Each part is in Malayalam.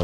കേട്ടോ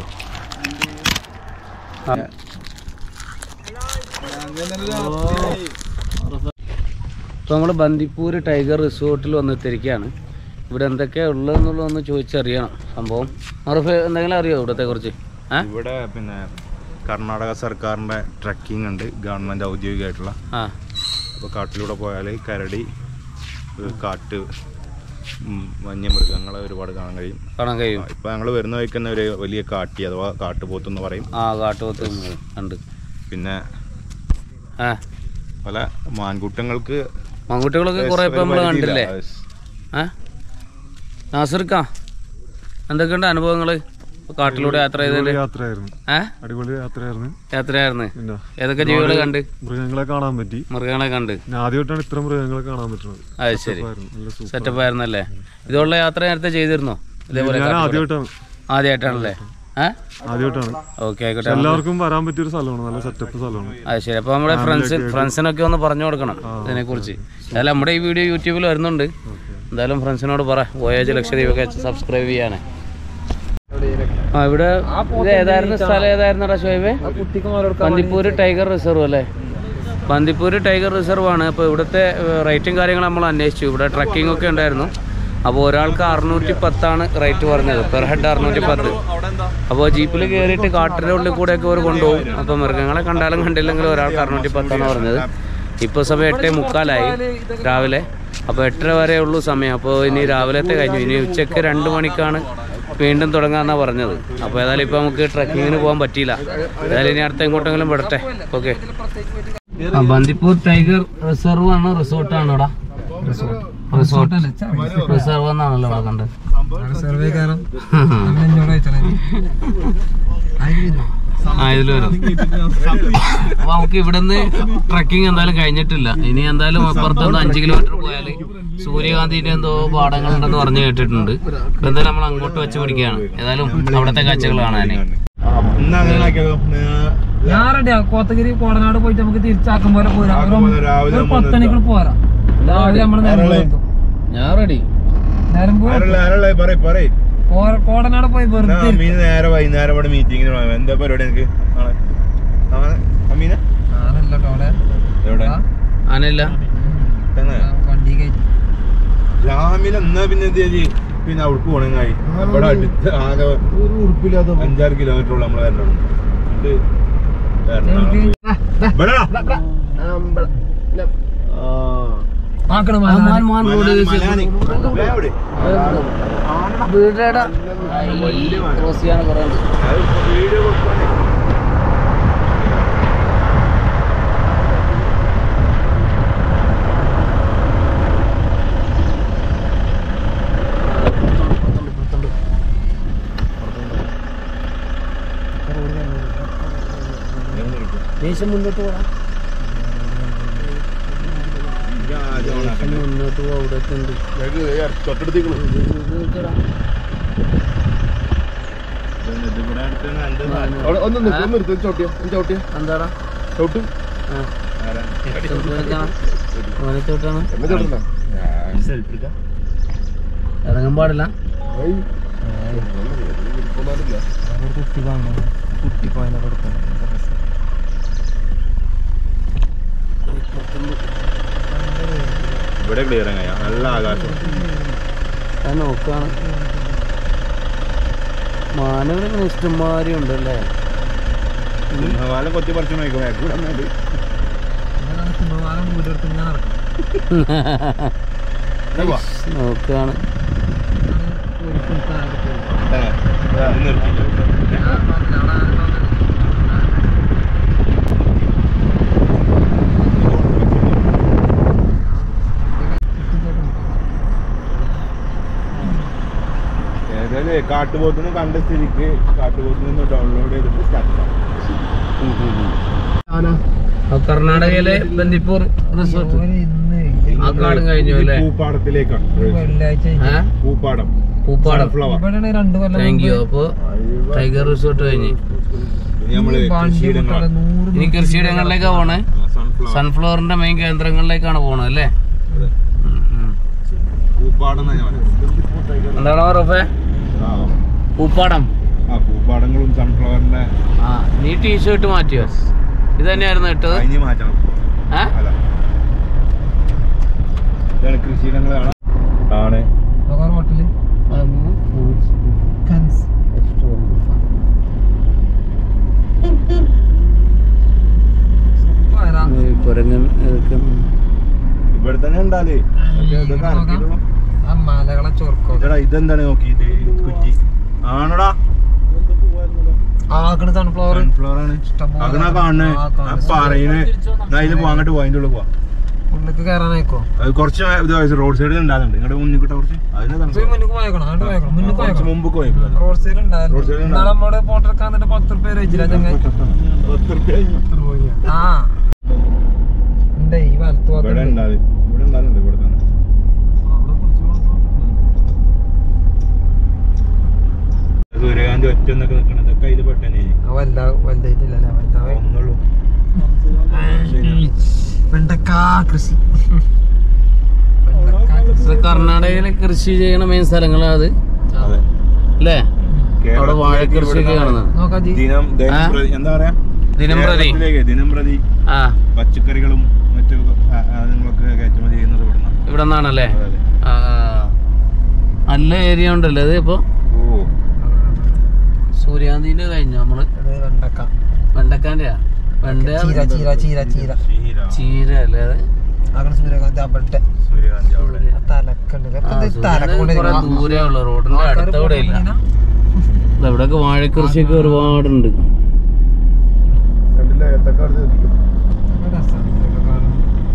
ഇപ്പോൾ നമ്മൾ ബന്ദിപ്പൂർ ടൈഗർ റിസോർട്ടിൽ വന്നെത്തിരിക്കുകയാണ് ഇവിടെ എന്തൊക്കെയാണ് ഉള്ളതെന്നുള്ളതൊന്ന് ചോദിച്ചറിയണം സംഭവം ഉറപ്പ് എന്തെങ്കിലും അറിയോ ഇവിടത്തെ കുറിച്ച് ഏ ഇവിടെ പിന്നെ കർണാടക സർക്കാരിൻ്റെ ട്രക്കിംഗ് ഉണ്ട് ഗവൺമെൻറ് ഔദ്യോഗികമായിട്ടുള്ള ആ അപ്പോൾ കാട്ടിലൂടെ പോയാൽ കരടി ഏഹ് കാട്ട് ഉം, വന്യമൃഗങ്ങളെ ഒരുപാട് കാണാൻ കഴിയും കാണാൻ കഴിയും ഇപ്പോൾ ഞങ്ങൾ വരുന്ന വഴിക്ക് തന്നെ ഒരു വലിയ കാട്ടി അഥവാ കാട്ടുപോത്ത് പറയും ആ കാട്ടുപോത്ത് ഉണ്ട് പിന്നെ ആ പല മാൻകൂട്ടങ്ങൾക്ക് മൺകുട്ടികളൊക്കെ കുറേ ഇപ്പം നമ്മൾ പരിധിയില്ല. കണ്ടില്ലേ ഏ നാസിർക്കാ എന്തൊക്കെയുണ്ട് അനുഭവങ്ങൾ കാട്ടിലൂടെ യാത്ര ചെയ്തതിൽ യാത്രയായിരുന്നു ഏ അടിപൊളി യാത്രയായിരുന്നു യാത്രയായിരുന്നു പിന്നെ ഏതൊക്കെ ജീവികളെ കണ്ട് മൃഗങ്ങളെ കാണാൻ പറ്റി മൃഗങ്ങളെ കണ്ട് പിന്നെ ആദ്യമായിട്ടാണ് ഇത്ര മൃഗങ്ങളെ കാണാൻ പറ്റുന്നത് അത് ശരി ആയിരുന്നു. നല്ല സൂപ്പർ സെറ്റപ്പ് ആയിരുന്നല്ലേ ഇതുള്ള യാത്ര നേരത്തെ ചെയ്തിരുന്നോ ഇതേപോലെ ഞാൻ കാട്ടിലൂടെ? ആദ്യമായിട്ടാണ് ആദ്യമായിട്ടാണല്ലേ ഏ ആദ്യമായിട്ടാണ് ഓക്കെ ആയിക്കോട്ടെ എല്ലാവർക്കും വരാൻ പറ്റിയൊരു സ്ഥലമാണ് നല്ല സെറ്റപ്പ് സ്ഥലമാണ് അത് ശരി അപ്പോൾ നമ്മുടെ ഫ്രണ്ട്സ് ഫ്രണ്ട്സിനൊക്കെ ഒന്ന് പറഞ്ഞു കൊടുക്കണം ഇതിനെക്കുറിച്ച് എന്തായാലും നമ്മുടെ ഈ വീഡിയോ യൂട്യൂബിൽ വരുന്നുണ്ട് എന്തായാലും ഫ്രണ്ട്സിനോട് പറ വോയേജ് ലക്ഷദ്വീപൊക്കെ സബ്സ്ക്രൈബ് ചെയ്യാനേ ആ ഇവിടെ ഇത് ഏതായിരുന്നു സ്ഥലം ഏതായിരുന്നു ഷോയിബേ ബന്ദിപ്പൂര് ടൈഗർ റിസർവ് അല്ലേ ബന്ദിപ്പൂര് ടൈഗർ റിസർവ് ആണ് അപ്പോൾ ഇവിടുത്തെ റേറ്റും കാര്യങ്ങളും നമ്മൾ അന്വേഷിച്ചു ഇവിടെ ട്രക്കിംഗ് ഒക്കെ ഉണ്ടായിരുന്നു അപ്പോൾ ഒരാൾക്ക് അറുന്നൂറ്റി പത്താണ് റേറ്റ് പറഞ്ഞത് പെർ ഹെഡ് അറുന്നൂറ്റി പത്ത് അപ്പോൾ ജീപ്പിൽ കയറിയിട്ട് കാട്ടിൻ്റെ ഉള്ളിൽ കൂടെയൊക്കെ അവർ കൊണ്ടുപോകും അപ്പോൾ മൃഗങ്ങളെ കണ്ടാലും കണ്ടില്ലെങ്കിലും ഒരാൾക്ക് അറുന്നൂറ്റി പത്താണ് പറഞ്ഞത് ഇപ്പോൾ സമയം എട്ടേ മുക്കാലായി രാവിലെ അപ്പോൾ എട്ടര വരെ ഉള്ളൂ സമയം അപ്പോൾ ഇനി രാവിലത്തെ കഴിഞ്ഞു ഇനി ഉച്ചയ്ക്ക് രണ്ട് മണിക്കാണ് വീണ്ടും തുടങ്ങാമെന്നാണ് പറഞ്ഞത് അപ്പോൾ ഏതായാലും ഇപ്പോൾ നമുക്ക് ട്രക്കിങ്ങിന് പോകാൻ പറ്റിയില്ല ഏതായാലും ഇനി അടുത്ത എങ്ങോട്ടെങ്കിലും വിടട്ടെ ഓക്കെ ബന്ദിപ്പൂർ ടൈഗർ റിസർവ് ആണ് റിസോർട്ടാണ് ഇവിടെ റിസോർട്ട് റിസർവ് എന്നാണല്ലോ ഇവിടെ കണ്ടത് ആ ഇതിൽ വരും അപ്പൊ നമുക്ക് ഇവിടുന്ന് ട്രക്കിംഗ് എന്തായാലും കഴിഞ്ഞിട്ടില്ല ഇനി എന്തായാലും അപ്പുറത്തുനിന്ന് അഞ്ച് കിലോമീറ്റർ പോയാൽ സൂര്യകാന്തിന്റെ എന്തോ പാടങ്ങളുണ്ടെന്ന് പറഞ്ഞു കേട്ടിട്ടുണ്ട് ഇപ്പൊ എന്തായാലും നമ്മൾ അങ്ങോട്ട് വെച്ച് പിടിക്കുകയാണ് ഏതായാലും അവിടുത്തെ കാഴ്ചകൾ കാണാനേ ഇന്ന് അങ്ങനെ ആക്കിയാലോ ഞാൻ റെഡിയാ കോത്തഗിരി കോടനാട് പോയിട്ട് നമുക്ക് തിരിച്ചാക്കും പോലെ പോരാ ഒരു ആക്കുമ്പോൾ രാവിലെ ഒരു പത്തണിക്ക് പോരാ രാവിലെ നമ്മൾ നിലമ്പൂർ എത്തും ഞാൻ റെഡി നിലമ്പൂർ ആരല്ല ആരല്ല പറയ് പറയ് കോ- കോടനാട് പോയി വെറുതെ എന്നാ അമീന് നേരെ വൈകുന്നേരം ഇവിടെ മീറ്റിങ്ങിന് പോകാം എന്താ പരിപാടി എനിക്ക് നാളെ നാളെ അമീന ആനല്ല ട്ടോ അവിടെ. എവിടെ ആ, ആനയില്ല തന്നെ ആ, വണ്ടി കയറ്റി രാവിലെ എന്നാ പിന്നെ എന്ത് ചെയ്തി പിന്നെ അവിടേക്ക് പോണങ്ങായി ഇവിടെ അടുത്ത് ആകെ ഒരു ഉറുപ്പില്ലാത്ത അഞ്ചാറ് കിലോമീറ്റർ ഉള്ള നമ്മളെ വരണം എന്നിട്ട് എറണാകുളം പോയി. ഇവിടെടാ. ആ. ആക്കണം ആ, മാൻ മാൻ റോഡ് മലാനി, മലാനി. ദേ അവിടെ. വീടേടാ വലിയ മാൻ. ക്രോസ് ചെയ്യാൻ കുറേ ഉണ്ട് അത് വീഡിയോ കൊടുക്കുവാണേ. ദേശം മുന്നോട്ട് പോകാം ഇത് ആദ്യം ഓണാക്കണ്ട. മുന്നോട്ട് പോകാം അവിടെ ഉണ്ട് ഇത് തൊട്ടടുത്തേക്ക് പോ. ഇത് ഇവിടെ അടുത്ത് എന്ത് സാധനം? എന്താടാ ചവിട്ടും. ആ ആരാ? ചോട്ട് കളിക്കണം മോനെ ചോട്ടാണ് ഞാൻ സെൽഫി എടുക്കാം. ഇറങ്ങാൻ പാടില്ല ഇവിടെ ക്ലിയർ ആയ നല്ല ആകാശം ഞാൻ നോക്കാണ് മാനവരൊക്കെ ഇഷ്ടംമാരി ഉണ്ടല്ലേ സിംഹവാലം കൊത്തി പറിച്ചു നോക്കും ബാക്ക് കൂടെ വന്നാല്. സിംഹവാലം വീടെടുത്ത് ഇങ്ങനെ നടക്കും ഇതാ പോവാ. നോക്കാണ് ഒരു സ്ഥലത്ത് പോയി. ഏ, ഇത് നിർത്തിയില്ല. ഞാൻ പറഞ്ഞില്ല, അവിടെ ആരും വന്നില്ല. ഏതായാലും കാട്ടുപോത്തുനിന്ന് കണ്ട സ്ഥിതിക്ക് കാട്ടുപോത്തുനിന്ന് ഡൗൺലോഡ് ചെയ്തിട്ട് സ്റ്റാർട്ട് കർണാടകയിലെ ബന്ദിപ്പൂർ റിസോർട്ട് ഓന് ഇന്ന് ആ കാടും കഴിഞ്ഞു അല്ലേ പൂപ്പാടത്തിലേക്കാണ് വെള്ളിയാഴ്ച ഏ? പൂപ്പാടം പൂപ്പാടം ഫ്ലവർ ഇവിടെയാണ് രണ്ടു കൊല്ലം താങ്ക് യു അപ്പൊ ടൈഗർ റിസോർട്ട് കഴിഞ്ഞ് നമ്മള് വണ്ടി കൃഷിയിടങ്ങളാണ് വിട്ടാല് നൂറ് ഇനി കൃഷിയിടങ്ങളിലേക്കാ പോണേ സൺഫ്ലവർ സൺഫ്ലവറിന്റെ മെയിൻ കേന്ദ്രങ്ങളിലേക്കാണ് പോണത് അല്ലേ ഉം, ഉം. പൂപ്പാടം എന്നാ ഞാൻ പറയുന്നത്. എന്താണ് റഫേ ആ പൂപ്പാടം ആ പൂപ്പാടങ്ങളും നീ ടീഷർട്ട് മാറ്റിയോ ഇത് തന്നെയായിരുന്നു ഇട്ടത് കഴിഞ്ഞ് മാറ്റണം ഏ അല്ല ഇതാണ് കൃഷിയിടങ്ങളാണ് ആണ് നോക്കാൻ ഹോട്ടല് കൻസ് പോയതാ. കുരങ്ങൻ ഇതൊക്കെ ഇവിടെ തന്നെ ഉണ്ടാലേ ഇതൊക്കെ അനക്കിയിട്ടുള്ളൂ. ആ മലകളെ ചൊർക്കോ ഇതെടാ ഇതെന്താണ് നോക്കി ഇത് കുറ്റി ആണോടാ ആക്കണ സൺഫ്ലവർ സൺഫ്ലവർ ആണ് ഇഷ്ടംപോലെ അതിനാ കാണുന്നത് ആ, കാണുന്നെ. പറയുന്നത് അതിൽ പോവാൻ അങ്ങോട്ട് പോയിന്റെ ഉള്ളിൽ പോവാ ഉള്ളിക്ക് കയറാനായിക്കോ അത് കുറച്ച് ഇത് റോഡ് സൈഡിൽ ഉണ്ടാകുന്നുണ്ട് ഇങ്ങോട്ട് മുന്നിൽ കിട്ട കുറച്ച് അതിന് മുന്നിക്ക് പോയേക്കണം അങ്ങോട്ട് പോയേക്കണം മുന്നിൽ കുറച്ച് പോയേക്കണം മുമ്പ് പോയി റോഡ് സൈഡ് Road side ഉണ്ടായിരുന്നു ഉണ്ടായിരുന്നു. ഇന്നാളെ നമ്മടെ ഫോട്ടോ എടുക്കാൻ എന്നിട്ട് പത്ത് റുപ്യ വെച്ചില്ല ചങ്ങ പത്ത് റുപ്യ ആ ഉണ്ട് ഈ വലത്ത് ഇവിടെ ഭാഗത്ത് ഉണ്ടാവും ഇവിടെ ഉണ്ടാകുന്നുണ്ട് ഇവിടെ തന്നെ സൂര്യകാന്തി ഒറ്റ എന്നൊക്കെ നിൽക്കണതൊക്കെ ഇത് പെട്ടെന്ന് വല്ല വലുതായിട്ടില്ലല്ലേ വലുതാവേ ഒന്നുള്ളൂ വെണ്ടക്ക കൃഷി വെണ്ടക്ക കൃഷി. ഇത് കർണാടകയിലെ കൃഷി ചെയ്യണ മെയിൻ സ്ഥലങ്ങളാണ് അത് അതെ അല്ലേ അവിടെ വാഴ കൃഷിയൊക്കെ കാണുന്നത് നോക്കാം ജി ദിനം ദിനം ആ? പ്രതി- എന്താ പറയാ ദിനം പ്രതി കേരളത്തിലേക്ക് ദിനം പ്രതി ആ പച്ചക്കറികളും മറ്റു സാധനങ്ങളൊക്കെ കയറ്റുമതി ചെയ്യുന്നത് ഇവിടുന്ന് ഇവിടെ നിന്നാണല്ലേ അതെ, അതെ. ആ ആ. നല്ല ഏരിയ ഉണ്ടല്ലോ ഇത് ഇപ്പൊ ഓ സൂര്യാന്തിന്റെ കഴിഞ്ഞു നമ്മള് ഇത് വെണ്ടക്ക വെണ്ടക്കാന്റെയാ വെണ്ട ചീര ചീര ചീര ചീര ക്ഷീര ചീര അല്ലേ അത് അങ്ങനെ സൂര്യകാന്തി അവിടെ സൂര്യകാന്തി അവിടെ ആ തലക്കുണ്ട് ആ, ഇപ്പൊ ഇത് തലക്ക് സൂര്യകാന്തി കുറെ കൊണ്ടിരിക്കണം. ദൂരേ ഉള്ളു റോഡിന്റെ ആൾക്കാര് അടുത്ത ഇവിടെ ഇല്ല പോയിട്ടിങ്ങനെ ഇവിടെയൊക്കെ വാഴക്കൃഷിയൊക്കെ ഒരുപാടുണ്ട് കണ്ടില്ലേ ഏത്തക്ക അവിടെ നിർത്തി. നല്ല രസാണ് ഇതൊക്കെ കാണാൻ.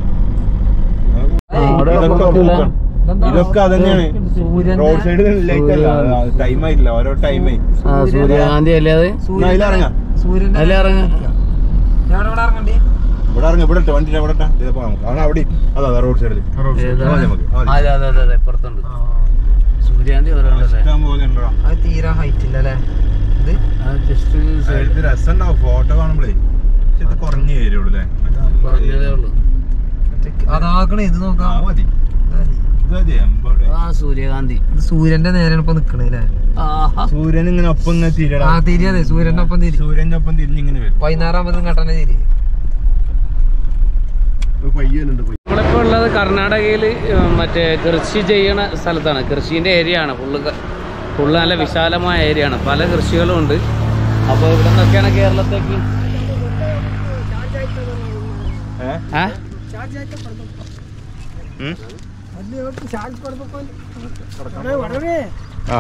അവിടെ ഇതൊക്കെ പറ്റില്ല. നോക്കാം. ഇതെന്താ? ഇതൊക്കെ അതന്നെയാണ് സൂര്യന്റെ റോഡ് സൈഡ് ലൈറ്റ് അല്ല ടൈം ആയിട്ടില്ല ഓരോ ടൈമേ ആ സൂര്യകാന്തി അല്ലേ അത് സൂര്യന്റെ- അതിലിറങ്ങാം. സൂര്യന്റെ അതിൽ ഇറങ്ങ ഞാൻ ഇവിടെ ഇറങ്ങണ്ടി ഇവിടെ ഇറങ്ങി ഇവിടെ ഇട്ടോ വണ്ടി ഇവിടെ ഇട്ടാ ഇതിപ്പോ നമുക്ക് അവിടെ അവിടെ അതാ അതാ റോഡ് സൈഡിൽ ഏതാ? മതി നമുക്ക് മതി. അതെ അതെ അതെ അതെ ഇപ്പുറത്തുണ്ട് ആ. സൂര്യാന്തി ഓരോണ്ടല്ലേ ഇഷ്ടം പോലെ ഉണ്ടോ അത് തീരെ ഹൈറ്റ് ഇല്ല അല്ലേ ഇത് ജസ്റ്റ് ഇത് രസം ഉണ്ടാവും ഫോട്ടോ കാണുമ്പോഴേ പക്ഷെ ഇത് കുറഞ്ഞേ വരുള്ളൂ അല്ലേ പറഞ്ഞതേ ഉള്ളൂ അതാക്കണേ ഇത് ആ നോക്കാം മതി ഇത് മതി. ഇത് മതി എമ്പവിടെ ആ സൂര്യകാന്തി ഇത് സൂര്യന്റെ നേരെയാണ് ഇപ്പൊ നിക്കണേ അല്ലേ ആഹാ സൂര്യൻ ഇങ്ങനെ ഒപ്പം ഇങ്ങനെ തിരിയടാ ആ തിരി അതെ സൂര്യന്റെ ഒപ്പം തിരി സൂര്യന്റെ ഒപ്പം തിരിഞ്ഞ് ഇങ്ങനെ വരും പതിനാറാമതും കട്ടനെ തിരി പയ്യനുണ്ട് നമ്മളിപ്പോൾ ഉള്ളത് കർണാടകയിൽ മറ്റേ കൃഷി ചെയ്യണ സ്ഥലത്താണ് കൃഷീൻ്റെ ഏരിയ ആണ് ഫുള്ള് ക- ഫുള്ള് നല്ല വിശാലമായ ഏരിയ ആണ് പല കൃഷികളും ഉണ്ട് അപ്പോൾ ഇവിടെ നിന്നൊക്കെയാണ് കേരളത്തേക്ക് ആ ആ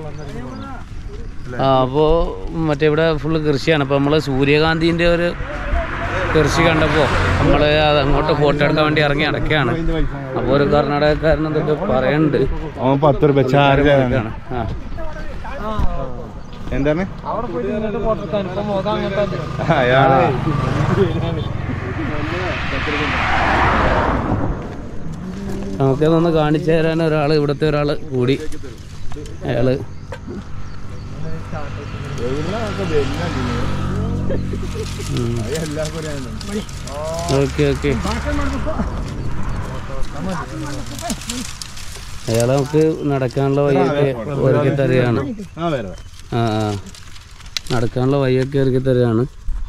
ആ അപ്പോൾ മറ്റേ ഇവിടെ ഫുള്ള് കൃഷിയാണ് അപ്പോൾ നമ്മൾ സൂര്യകാന്തിൻ്റെ ഒരു കൃഷി കണ്ടപ്പോൾ നമ്മൾ അത് അങ്ങോട്ട് ഫോട്ടോ എടുക്കാൻ വേണ്ടി ഇറങ്ങി അടയ്ക്കുകയാണ് അപ്പോൾ ഒരു കർണാടകക്കാരൻ എന്തൊക്കെ പറയുന്നുണ്ട് അവൻ പത്ത് രൂപ ചാർജ് ഇതൊക്കെയാണ്. ആ എന്താണ് അവിടെ പോയിട്ട് ഇങ്ങോട്ട് ഫോട്ടോ എടുക്കാൻ ഇപ്പൊ മുഖം അങ്ങോട്ട് അയാളെ നമുക്കതൊന്ന് കാണിച്ചു തരാൻ ഒരാൾ ഇവിടുത്തെ ഒരാൾ കൂടി അയാള് ഓക്കെ ഓക്കെ അയാളെ നമുക്ക് നടക്കാനുള്ള വഴിയൊക്കെ ഒരുക്കി തരികയാണ് ആ വരാം ആ ആ നടക്കാനുള്ള വഴിയൊക്കെ ഒരുക്കി തരികയാണ്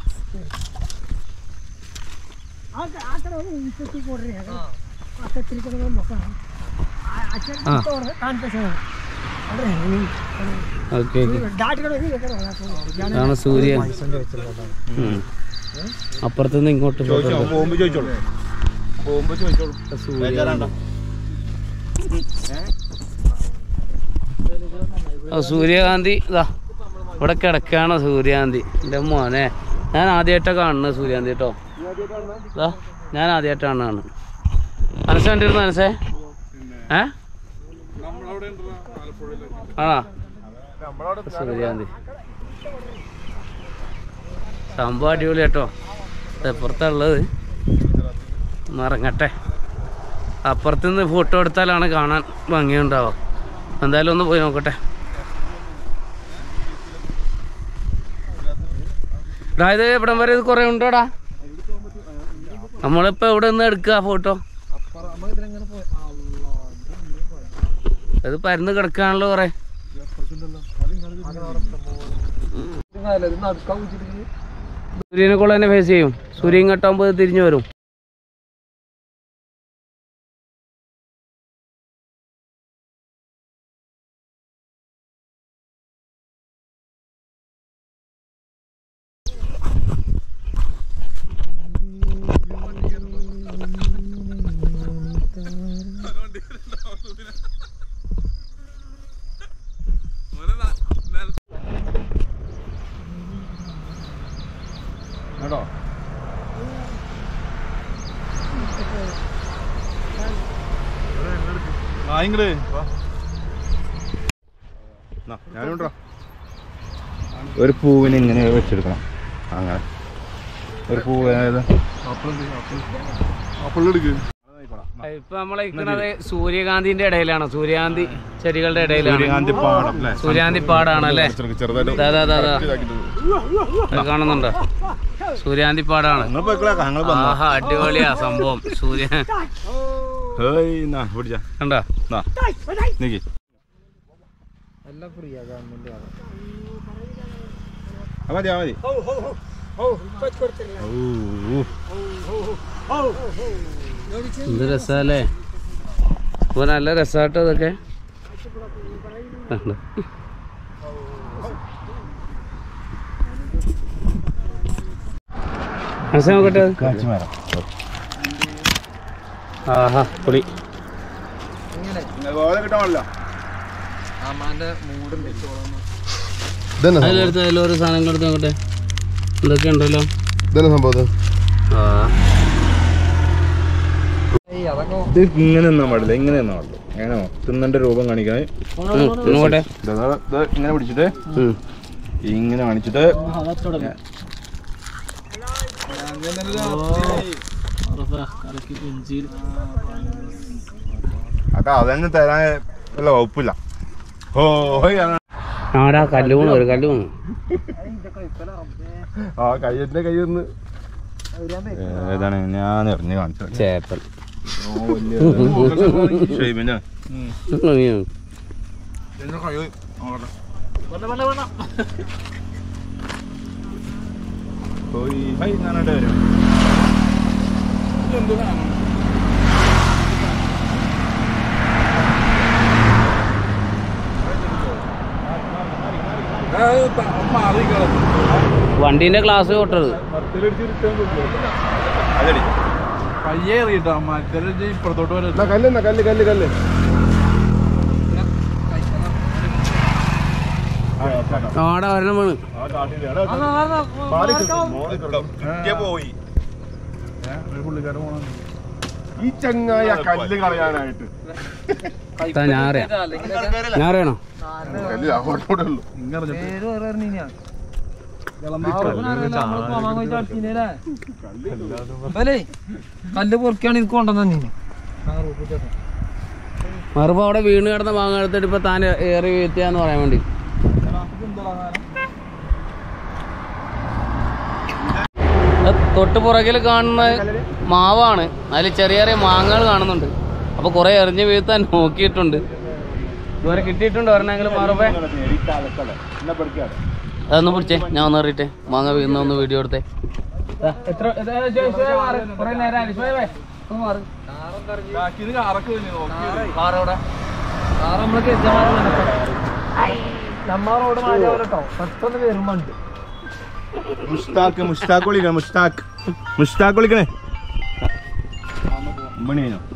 ആ ഓക്കെ ഓക്കെ അതാണ് സൂര്യൻ ഉം. അപ്പുറത്തുനിന്ന് ഇങ്ങോട്ട് ചോദിച്ചോ ഫോട്ടോ അവൻ പോകുമ്പോ ചോദിച്ചോളൂ പോകുമ്പോ ചോദിച്ചോളൂ ബേജാറാണ്ട. ആ, സൂര്യകാന്തി ഇതാ ഇവിടെ കിടക്കാണ് സൂര്യകാന്തി എൻ്റെ മോനെ ഞാൻ ആദ്യമായിട്ടാണ് കാണുന്നത് സൂര്യകാന്തി കേട്ടോ ഇതാ ഞാൻ ആദ്യമായിട്ടാണ് കാണുന്നത് മനസ്സ് കണ്ടിരുന്നു മനസ്സേ ഏ ആണോ സൂര്യകാന്തി സംഭവം അടിപൊളി കേട്ടോ എപ്പുറത്തുള്ളത് മറങ്ങട്ടെ അപ്പുറത്തുനിന്ന് ഫോട്ടോ എടുത്താലാണ് കാണാൻ ഭംഗിയുണ്ടാവുക എന്തായാലും ഒന്ന് പോയി നോക്കട്ടെ എടാ ഇത് ഇവിടം വരെ ഇത് കുറേ ഉണ്ടോടാ നമ്മളിപ്പോ ഇവിടെ നിന്ന് എടുക്കുക ഫോട്ടോ ഇത് പരന്ന് കിടക്കാണല്ലോ കുറെ ഇത് നടുക്കാൻ വെച്ചിട്ട് സൂര്യനെ കൊള്ള തന്നെ ഫേസ് ചെയ്യും സൂര്യൻ ഇങ്ങോട്ടാകുമ്പോൾ തിരിഞ്ഞു വരും കേട്ടോ ആ ഇങ്ങട് ഞാനുണ്ടോ ഒരു പൂവിനെ ഇങ്ങനെ വെച്ചെടുക്കണം അങ്ങനെ ഒരു പൂവ് അതായത് ഇപ്പൊ നമ്മളെ ഇരിക്കുന്നത് സൂര്യകാന്തിന്റെ ഇടയിലാണ് സൂര്യകാന്തി ചെടികളുടെ ഇടയിലാണ് സൂര്യകാന്തി പാടം അല്ലേ സൂര്യകാന്തി പാടാണല്ലേ ചെറുതായിട്ട് ദാ, ദാ, ദാ, ദാ. അത് കാണുന്നുണ്ടോ സൂര്യകാന്തി പാടാണ് നിങ്ങൾ പോയിക്കളാ ഞങ്ങൾ വന്നോ ആഹാ അടിപൊളിയാ സംഭവം സൂര്യ ഹേയ് നാ പിടിച്ചാ കണ്ടോ നാ നീക്കി എല്ലാം ഫ്രീ ആ ഗവൺമെന്റ് ആ, മതി ആ, മതി ഔ, ഊ. എന്ത് രസല്ലേ അപ്പൊ നല്ല രസാട്ടോ ഇതൊക്കെ കണ്ടോ? മനസ്സിൽ നോക്കട്ടെ അത്. കാച്ചിമരം ആഹാ പൊളി ഓല കിട്ടാൻ പാടില്ല അമ്മാന്റെ മൂടുണ്ട് ഇതന്നെ അതിലെടുത്ത് അതിലോരോ സാധനങ്ങൾ എടുത്ത് നോക്കട്ടെ എന്തൊക്കെ ഉണ്ടല്ലോ ഇതന്നെ സംഭവം ആ ഏയ് അതൊക്കെ ഇത് ഇങ്ങനെ നിന്നാൻ പാടില്ല ഇങ്ങനെ നിന്നാൻ പാടില്ല എങ്ങനെ തിന്നന്റെ രൂപം കാണിക്കാൻ ഉം, നോക്കട്ടെ ഇങ്ങനെ പിടിച്ചിട്ട് ഉം. ഇങ്ങനെ കാണിച്ചിട്ട് അക്ക അതന്നെ തരാൻ വല്ല വകുപ്പില്ല ഓ ഹോയ് ആണ്. ആടാ കല്ല് വീണു ഒരു കല്ല് വീണു ആ കയ്യത്തിന്റെ കൈ ഒന്ന് ഏതാണ് ഞാൻ എറിഞ്ഞ് കാണിച്ചത് ചേപ്പൽ ഷെയ്ബിന്റെ ഉം. പോയി ഹൈ ഞാനായിട്ട് വരും വണ്ടീന്റെ ഗ്ലാസ് പൊട്ടത് അതടി പയ്യെ എറിയിട്ടോ മറ്റേ ഇപ്പുറത്തോട്ട് വരും കല്ല് കല്ല് കല്ല് കല്ല് ആടാ ഒരെണ്ണം വീണ് പോയി ഈ ചങ്ങായ കല്ല് കളയാനായിട്ട് ഇതാ ഞാൻ അറിയാം ഞാൻ അറിയണോ കല്ല് അങ്ങോട്ടോടെ ഉള്ളു പേര് വേറെ അറിഞ്ഞീനാ. അവർക്ക് നമ്മള് പോവാൻ പോയിട്ട് അടിച്ചിനേലേ. ഇവലേ, കല്ല് പൊറുക്കിയാണ് എനിക്ക് കൊണ്ടുവന്നു മറുപ അവിടെ വീണ് കിടന്ന ഭാഗം എടുത്തിട്ട് ഇപ്പൊ താൻ ഏറി വീഴ്ത്തിയാന്ന് പറയാൻ വേണ്ടി അത് തൊട്ട് പുറകിൽ കാണുന്ന മാവാണ് അതിൽ ചെറിയ ചെറിയ മാങ്ങകൾ കാണുന്നുണ്ട് അപ്പൊ കുറെ എറിഞ്ഞ് വീഴ്ത്താൻ നോക്കിയിട്ടുണ്ട് ഇതുവരെ കിട്ടിയിട്ടുണ്ട് ഒരെണ്ണെങ്കിലും മറുപേ അതൊന്ന് പിടിച്ചേ ഞാൻ ഒന്ന് എറിയിട്ടെ മാങ്ങ വീഴുന്ന ഒന്ന് വീഡിയോ എടുത്തേ ദാ, എത്ര ഇത് ജോയ് ഷോയെ മാറ്. കുറേ നേരമായി. ഷോയെ വേ. ഒന്ന് മാറ്. കാറ് എവിടെ? നമ്മള് നമ്മളെ റോഡ് മാറിയ പോലെ കേട്ടോ പെട്ടെന്ന് വരുമ്പോ ഉണ്ട് മുസ്താഖ് മുസ്താഖ് വിളിക്കണം മുസ്താഖ് മുസ്താഖ് വിളിക്കണേ മണിയോ